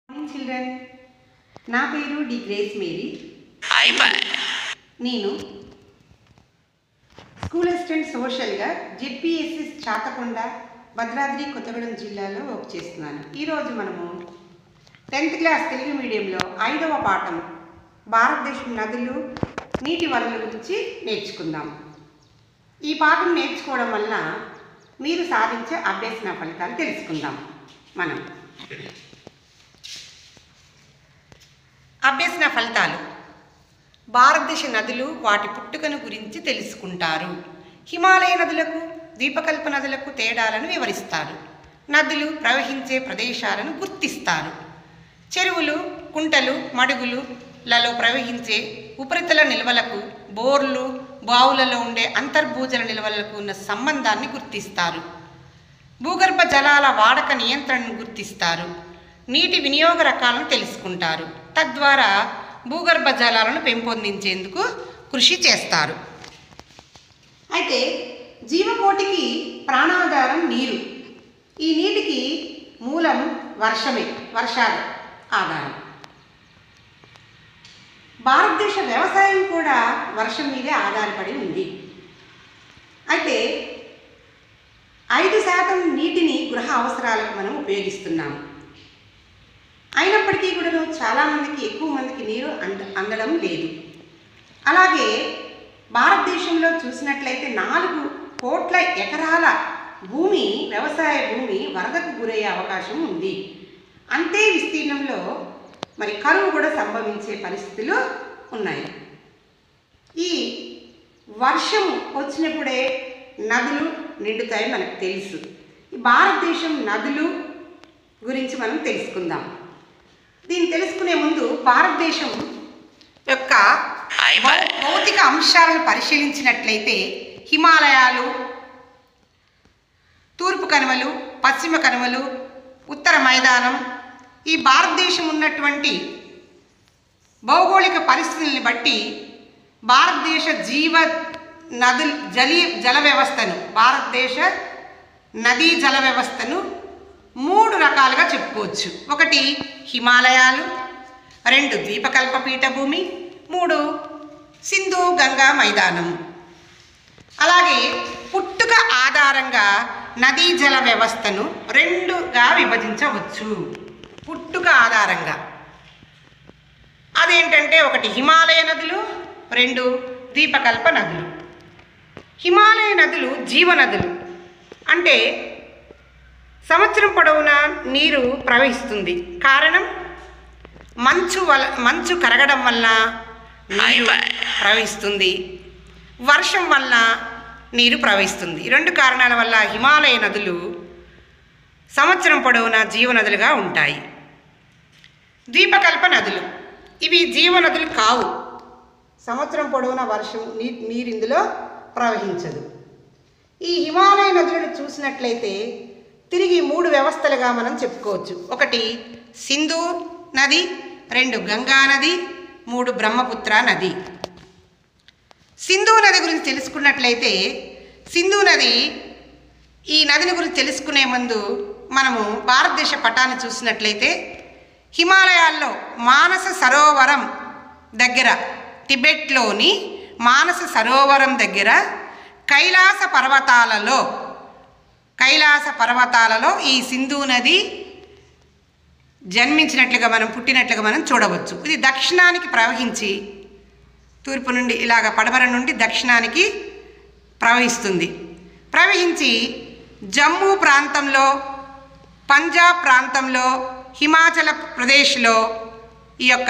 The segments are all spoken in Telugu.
మార్నింగ్ చిల్డ్రన్ నా పేరు డి గ్రేస్ మేరీ నేను స్కూల్ అసిస్టెంట్ సోషల్గా జెడ్పిఎస్ఎస్ చాతకొండ భద్రాద్రి కొత్తగూడెం జిల్లాలో వర్క్ చేస్తున్నాను ఈరోజు మనము టెన్త్ క్లాస్ తెలుగు మీడియంలో ఐదవ పాఠం భారతదేశం నదులు నీటి వనరుల గురించి నేర్చుకుందాం ఈ పాఠం నేర్చుకోవడం వలన మీరు సాధించే అభ్యసన ఫలితాలు తెలుసుకుందాం మనం అభ్యసన ఫలితాలు భారతదేశ నదులు వాటి పుట్టుకను గురించి తెలుసుకుంటారు హిమాలయ నదులకు ద్వీపకల్ప నదులకు తేడాలను వివరిస్తారు నదులు ప్రవహించే ప్రదేశాలను గుర్తిస్తారు చెరువులు కుంటలు మడుగులు లలో ప్రవహించే ఉపరితల నిల్వలకు బోర్లు బావులలో ఉండే అంతర్భూజల నిల్వలకు ఉన్న సంబంధాన్ని గుర్తిస్తారు భూగర్భ జలాల వాడక నియంత్రణను గుర్తిస్తారు నీటి వినియోగ రకాలను తెలుసుకుంటారు తద్వారా భూగర్భ జలాలను పెంపొందించేందుకు కృషి చేస్తారు అయితే జీవకోటికి ప్రాణాధారం నీరు ఈ నీటికి మూలం వర్షమే వర్షాలు ఆధారం భారతదేశ వ్యవసాయం కూడా వర్షం మీదే ఆధారపడి ఉంది అయితే ఐదు శాతం నీటిని గృహ అవసరాలకు మనం ఉపయోగిస్తున్నాము అయినప్పటికీ కూడా చాలామందికి ఎక్కువ మందికి నీరు అంద అందడం లేదు అలాగే భారతదేశంలో చూసినట్లయితే నాలుగు కోట్ల ఎకరాల భూమి వ్యవసాయ భూమి వరదకు గురయ్యే అవకాశం ఉంది అంతే విస్తీర్ణంలో మరి కరువు కూడా సంభవించే పరిస్థితులు ఉన్నాయి ఈ వర్షం వచ్చినప్పుడే నదులు నిండుతాయి మనకు తెలుసు ఈ భారతదేశం నదులు గురించి మనం తెలుసుకుందాం దీన్ని తెలుసుకునే ముందు భారతదేశం యొక్క భౌ- భౌతిక అంశాలను పరిశీలించినట్లయితే హిమాలయాలు తూర్పు కనుమలు పశ్చిమ కనుమలు ఉత్తర మైదానం ఈ భారతదేశం ఉన్నటువంటి భౌగోళిక పరిస్థితుల్ని బట్టి భారతదేశ జీవ నదుల జలి జల వ్యవస్థను భారతదేశ నదీ జల వ్యవస్థను మూడు రకాలుగా చెప్పుకోవచ్చు ఒకటి హిమాలయాలు రెండు ద్వీపకల్ప పీఠభూమి మూడు సింధు గంగా మైదానం అలాగే పుట్టుక ఆధారంగా నదీ జల వ్యవస్థను రెండుగా విభజించవచ్చు పుట్టుక ఆధారంగా అదేంటంటే ఒకటి హిమాలయ నదులు రెండు ద్వీపకల్ప నదులు హిమాలయ నదులు జీవనదులు అంటే సంవత్సరం పొడవునా నీరు ప్రవహిస్తుంది కారణం మంచు వల మంచు కరగడం వల్ల నీరు ప్రవహిస్తుంది వర్షం వల్ల నీరు ప్రవహిస్తుంది ఈ రెండు కారణాల వల్ల హిమాలయ నదులు సంవత్సరం పొడవునా జీవనదులుగా ఉంటాయి ద్వీపకల్ప నదులు ఇవి జీవనదులు కావు సంవత్సరం పొడవునా వర్షం నీ నీరు ఇందులో ప్రవహించదు ఈ హిమాలయ నదులను చూసినట్లయితే తిరిగి మూడు వ్యవస్థలుగా మనం చెప్పుకోవచ్చు ఒకటి సింధు నది రెండు గంగా నది మూడు బ్రహ్మపుత్ర నది సింధు నది గురించి తెలుసుకున్నట్లయితే సింధు నది ఈ నదిని గురించి తెలుసుకునే ముందు మనము భారతదేశ పటాన్ని చూసినట్లయితే హిమాలయాల్లో మానస సరోవరం దగ్గర టిబెట్లోని మానస సరోవరం దగ్గర కైలాస పర్వతాలలో కైలాస పర్వతాలలో ఈ సింధు నది జన్మించినట్లుగా మనం పుట్టినట్లుగా మనం చూడవచ్చు ఇది దక్షిణానికి ప్రవహించి తూర్పు నుండి ఇలాగ పడమర నుండి దక్షిణానికి ప్రవహిస్తుంది ప్రవహించి జమ్మూ ప్రాంతంలో పంజాబ్ ప్రాంతంలో హిమాచల ప్రదేశ్లో ఈ యొక్క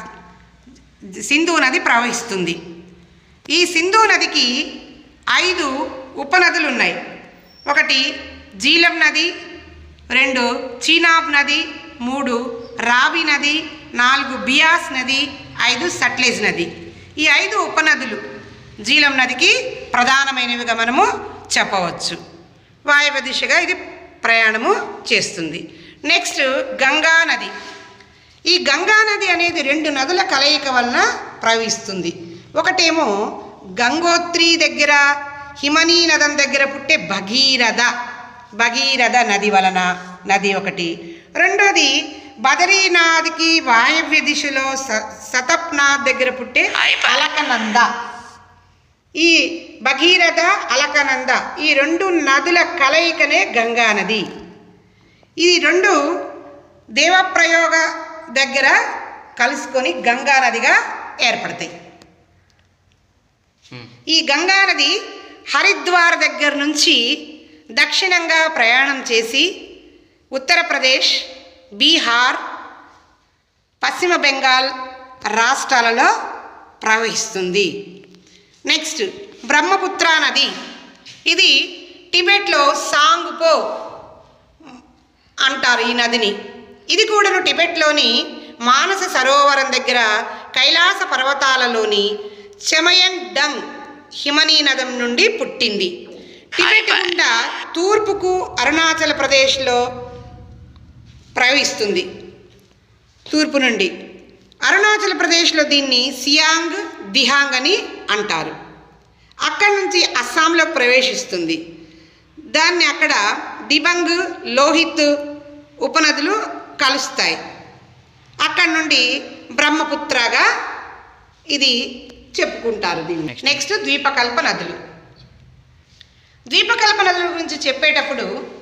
సింధు నది ప్రవహిస్తుంది ఈ సింధు నదికి ఐదు ఉపనదులు ఉన్నాయి ఒకటి జీలం నది రెండు చీనాబ్ నది మూడు రావి నది నాలుగు బియాస్ నది ఐదు సట్లెజ్ నది ఈ ఐదు ఉపనదులు జీలం నదికి ప్రధానమైనవిగా మనము చెప్పవచ్చు వాయువ్య దిశగా ఇది ప్రయాణము చేస్తుంది నెక్స్ట్ గంగా నది ఈ గంగా నది అనేది రెండు నదుల కలయిక వలన ప్రవహిస్తుంది ఒకటేమో గంగోత్రి దగ్గర హిమనీ నదం దగ్గర పుట్టే భగీరథ భగీరథ నది వలన నది ఒకటి రెండోది బదరీనాథ్కి వాయవ్య దిశలో స సతప్నాథ్ దగ్గర పుట్టే అలకనంద ఈ భగీరథ అలకనంద ఈ రెండు నదుల కలయికనే గంగా నది ఈ రెండు దేవప్రయోగ దగ్గర కలుసుకొని గంగా నదిగా ఏర్పడతాయి ఈ గంగా నది హరిద్వార్ దగ్గర నుంచి దక్షిణంగా ప్రయాణం చేసి ఉత్తరప్రదేశ్ బీహార్ పశ్చిమ బెంగాల్ రాష్ట్రాలలో ప్రవహిస్తుంది నెక్స్ట్ బ్రహ్మపుత్ర నది ఇది టిబెట్లో సాంగ్పో అంటారు ఈ నదిని ఇది కూడాను టిబెట్లోని మానస సరోవరం దగ్గర కైలాస పర్వతాలలోని చెమయంగ్ డంగ్ హిమనీ నదం నుండి పుట్టింది టిబెట్ గుండా తూర్పుకు అరుణాచల్ ప్రదేశ్లో ప్రవహిస్తుంది తూర్పు నుండి అరుణాచల్ ప్రదేశ్లో దీన్ని సియాంగ్ దిహాంగ్ అని అంటారు అక్కడి నుంచి అస్సాంలో ప్రవేశిస్తుంది దాన్ని అక్కడ దిబంగ్ లోహిత్ ఉపనదులు కలుస్తాయి అక్కడి నుండి బ్రహ్మపుత్రగా ఇది చెప్పుకుంటారు దీన్ని నెక్స్ట్ ద్వీపకల్ప నదులు ద్వీపకల్ప నదుల గురించి చెప్పేటప్పుడు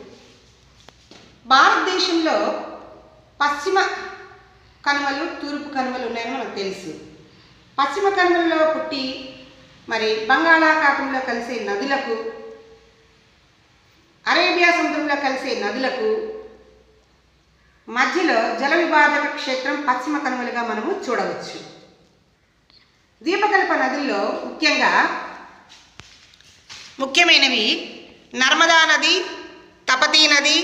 భారతదేశంలో పశ్చిమ కనుమలు తూర్పు కనుమలు ఉన్నాయని మనకు తెలుసు పశ్చిమ కనుమలలో పుట్టి మరి బంగాళాఖాతంలో కలిసే నదులకు అరేబియా సముద్రంలో కలిసే నదులకు మధ్యలో జల విభాజక క్షేత్రం పశ్చిమ కనుమలుగా మనము చూడవచ్చు ద్వీపకల్ప నదుల్లో ముఖ్యంగా ముఖ్యమైనవి నర్మదా నది తపతీ నది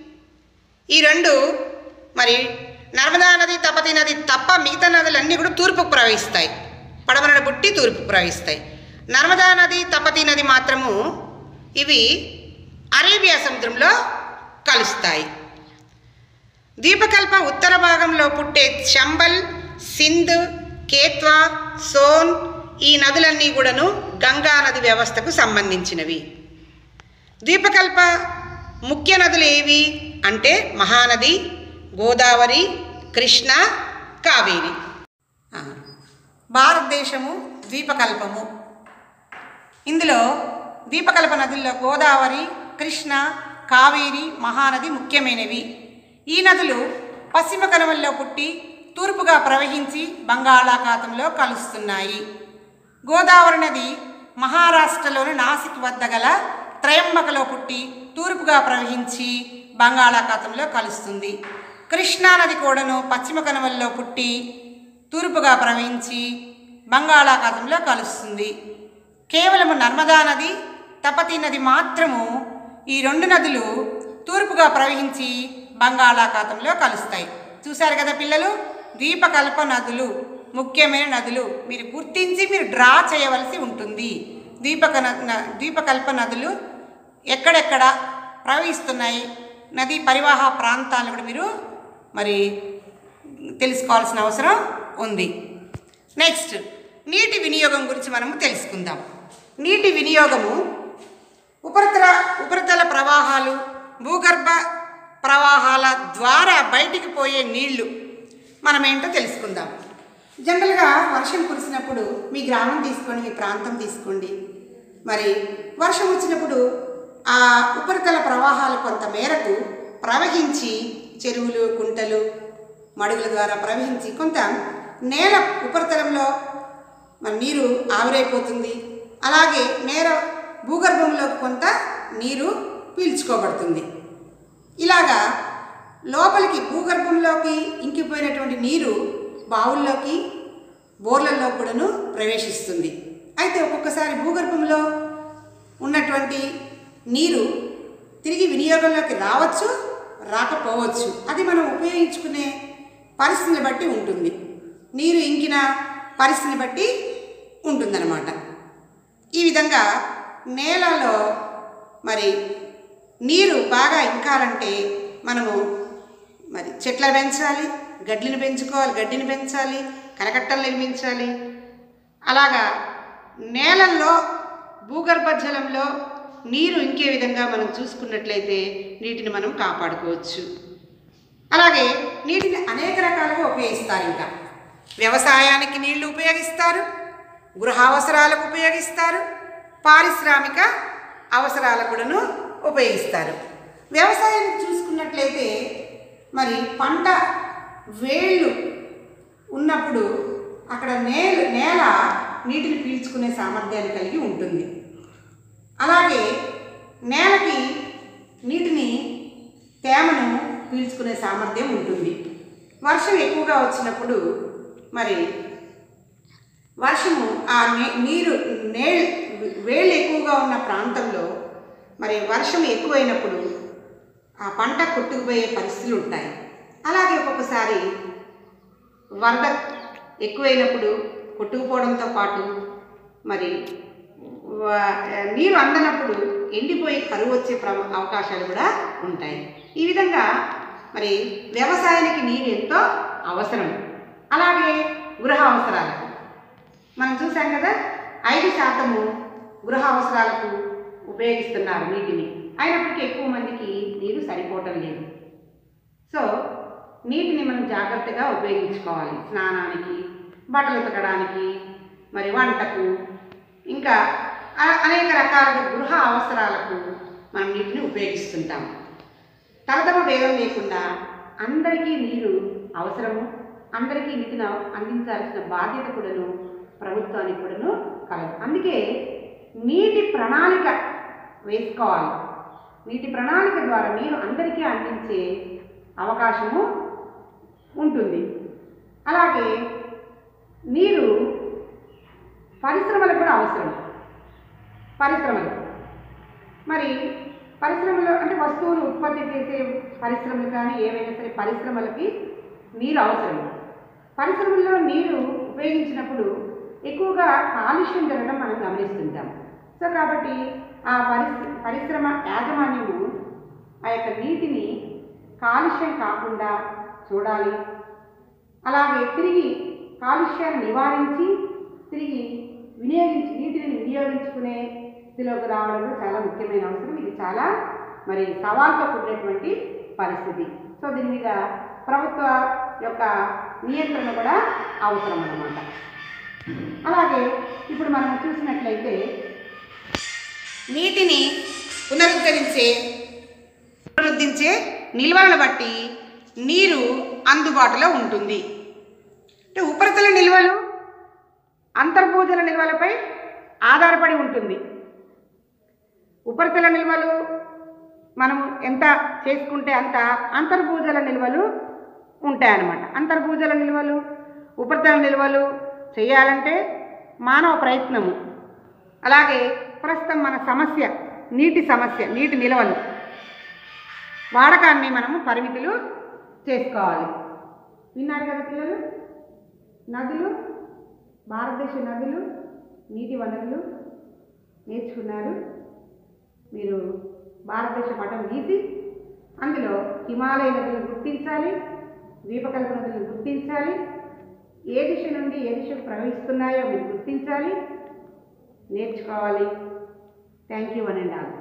ఈ రెండు మరి నర్మదా నది తపతీ నది తప్ప మిగతా నదులన్నీ కూడా తూర్పుకు ప్రవహిస్తాయి పడమరన పుట్టి తూర్పుకు ప్రవహిస్తాయి నర్మదా నది తపతీ నది మాత్రము ఇవి అరేబియా సముద్రంలో కలుస్తాయి దీపకల్ప ఉత్తర భాగంలో పుట్టే చంబల్ సింధ్ కేత్వా సోన్ ఈ నదులన్నీ కూడాను గంగా నది వ్యవస్థకు సంబంధించినవి ద్వీపకల్ప ముఖ్య నదులు ఏవి అంటే మహానది గోదావరి కృష్ణ కావేరి ఆ, భారతదేశము ద్వీపకల్పము ఇందులో ద్వీపకల్ప నదుల్లో గోదావరి కృష్ణ కావేరి మహానది ముఖ్యమైనవి ఈ నదులు పశ్చిమ కనుమల్లో పుట్టి తూర్పుగా ప్రవహించి బంగాళాఖాతంలో కలుస్తున్నాయి గోదావరి నది మహారాష్ట్రలోని నాసిక్ వద్ద గల త్రయంబకలో పుట్టి తూర్పుగా ప్రవహించి బంగాళాఖాతంలో కలుస్తుంది కృష్ణా నది కూడాను పశ్చిమ కనుమల్లో పుట్టి తూర్పుగా ప్రవహించి బంగాళాఖాతంలో కలుస్తుంది కేవలము నర్మదా నది తపతి నది మాత్రము ఈ రెండు నదులు తూర్పుగా ప్రవహించి బంగాళాఖాతంలో కలుస్తాయి చూశారు కదా పిల్లలు ద్వీపకల్ప నదులు ముఖ్యమైన నదులు మీరు గుర్తించి మీరు డ్రా చేయవలసి ఉంటుంది ద్వీపక న- న- ద్వీపకల్ప నదులు ఎక్కడెక్కడ ప్రవహిస్తున్నాయి నదీ పరివాహ ప్రాంతాలను కూడా మీరు మరి తెలుసుకోవాల్సిన అవసరం ఉంది నెక్స్ట్ నీటి వినియోగం గురించి మనము తెలుసుకుందాం నీటి వినియోగము ఉపరితల ఉపరితల ప్రవాహాలు భూగర్భ ప్రవాహాల ద్వారా బయటికి పోయే నీళ్లు మనం ఏంటో తెలుసుకుందాం జనరల్గా వర్షం కురిసినప్పుడు మీ గ్రామం తీసుకోండి మీ ప్రాంతం తీసుకోండి మరి వర్షం వచ్చినప్పుడు ఆ ఉపరితల ప్రవాహాలు కొంత మేరకు ప్రవహించి చెరువులు కుంటలు మడుగుల ద్వారా ప్రవహించి కొంత నేల ఉపరితలంలో మరి నీరు ఆవిరైపోతుంది అలాగే నేల భూగర్భంలో కొంత నీరు పీల్చుకోబడుతుంది ఇలాగా లోపలికి భూగర్భంలోకి ఇంకిపోయినటువంటి నీరు బావుల్లోకి బోర్లలో కూడాను ప్రవేశిస్తుంది అయితే ఒక్కొక్కసారి భూగర్భంలో ఉన్నటువంటి నీరు తిరిగి వినియోగంలోకి రావచ్చు రాకపోవచ్చు అది మనం ఉపయోగించుకునే పరిస్థితిని బట్టి ఉంటుంది నీరు ఇంకిన పరిస్థితిని బట్టి ఉంటుందన్నమాట ఈ విధంగా నేలలో మరి నీరు బాగా ఇంకాలంటే మనము మరి చెట్ల పెంచాలి గడ్డిని పెంచుకోవాలి గడ్డిని పెంచాలి కరకట్టలు నిర్మించాలి అలాగా నేలల్లో భూగర్భ జలంలో నీరు ఇంకే విధంగా మనం చూసుకున్నట్లయితే నీటిని మనం కాపాడుకోవచ్చు అలాగే నీటిని అనేక రకాలుగా ఉపయోగిస్తారు ఇంకా వ్యవసాయానికి నీళ్లు ఉపయోగిస్తారు గృహ అవసరాలకు ఉపయోగిస్తారు పారిశ్రామిక అవసరాలకు కూడాను ఉపయోగిస్తారు వ్యవసాయానికి చూసుకున్నట్లయితే మరి పంట వేళ్ళు ఉన్నప్పుడు అక్కడ నేల నేల నీటిని పీల్చుకునే సామర్థ్యాన్ని కలిగి ఉంటుంది అలాగే నేలకి నీటిని తేమను పీల్చుకునే సామర్థ్యం ఉంటుంది వర్షం ఎక్కువగా వచ్చినప్పుడు మరి వర్షము ఆ నే నీరు నే వేళ్ళు ఎక్కువగా ఉన్న ప్రాంతంలో మరి వర్షం ఎక్కువైనప్పుడు ఆ పంట కొట్టుకుపోయే పరిస్థితులు ఉంటాయి అలాగే ఒక్కొక్కసారి వరద ఎక్కువైనప్పుడు కొట్టుకుపోవడంతో పాటు మరి వ- నీరు అందనప్పుడు ఎండిపోయి కరువు వచ్చే ప్రమ అవకాశాలు కూడా ఉంటాయి ఈ విధంగా మరి వ్యవసాయానికి నీరు ఎంతో అవసరం అలాగే గృహ అవసరాలకు మనం చూసాం కదా ఐదు శాతము గృహ అవసరాలకు ఉపయోగిస్తున్నారు నీటిని అయినప్పటికీ ఎక్కువ మందికి నీరు సరిపోవటం లేదు సో నీటిని మనం జాగ్రత్తగా ఉపయోగించుకోవాలి స్నానానికి బట్టలు ఉతకడానికి మరి వంటకు ఇంకా అ- అనేక రకాల గృహ అవసరాలకు మనం నీటిని ఉపయోగిస్తుంటాం తరతమ భేదం లేకుండా అందరికీ నీరు అవసరము అందరికీ నీటిని అవ- అందించాల్సిన బాధ్యత కూడాను ప్రభుత్వానికి కూడాను కలదు అందుకే నీటి ప్రణాళిక వేసుకోవాలి నీటి ప్రణాళిక ద్వారా నీరు అందరికీ అందించే అవకాశము ఉంటుంది అలాగే నీరు పరిశ్రమలకు కూడా అవసరం పరిశ్రమలు మరి పరిశ్రమలు అంటే వస్తువులు ఉత్పత్తి చేసే పరిశ్రమలు కానీ ఏవైనా సరే పరిశ్రమలకి నీరు అవసరం పరిశ్రమల్లో నీరు ఉపయోగించినప్పుడు ఎక్కువగా కాలుష్యం జరగడం మనం గమనిస్తుంటాం సో కాబట్టి ఆ పరిశ్ర పరిశ్రమ యాజమాన్యము ఆ యొక్క నీటిని కాలుష్యం కాకుండా చూడాలి అలాగే తిరిగి కాలుష్యాన్ని నివారించి తిరిగి వినియోగించి నీటిని వినియోగించుకునే స్థితిలోకి రావడం కూడా చాలా ముఖ్యమైన అవసరం ఇది చాలా మరి సవాల్తో కూడినటువంటి పరిస్థితి సో దీని మీద ప్రభుత్వ యొక్క నియంత్రణ కూడా అవసరం అన్నమాట అలాగే ఇప్పుడు మనం చూసినట్లయితే నీటిని పునరుద్ధరించే పునరుద్ధరించే నిల్వలను బట్టి నీరు అందుబాటులో ఉంటుంది అంటే ఉపరితల నిల్వలు అంతర్భూజల నిల్వలపై ఆధారపడి ఉంటుంది ఉపరితల నిల్వలు మనం ఎంత చేసుకుంటే అంత అంతర్భూజల నిల్వలు ఉంటాయన్నమాట అంతర్భూజల నిల్వలు ఉపరితల నిల్వలు చేయాలంటే మానవ ప్రయత్నము అలాగే ప్రస్తుతం మన సమస్య నీటి సమస్య నీటి నిల్వలు వాడకాన్ని మనము పరిమితులు చేసుకోవాలి విన్నారు కదా పిల్లలు నదులు భారతదేశ నదులు నీటి వనరులు నేర్చుకున్నారు మీరు భారతదేశ పటం గీసి అందులో హిమాలయ నదులను గుర్తించాలి ద్వీపకల్ప నదులను గుర్తించాలి ఏ దిశ నుండి ఏ దిశకు ప్రవహిస్తున్నాయో మీరు గుర్తించాలి నేర్చుకోవాలి thank you one and all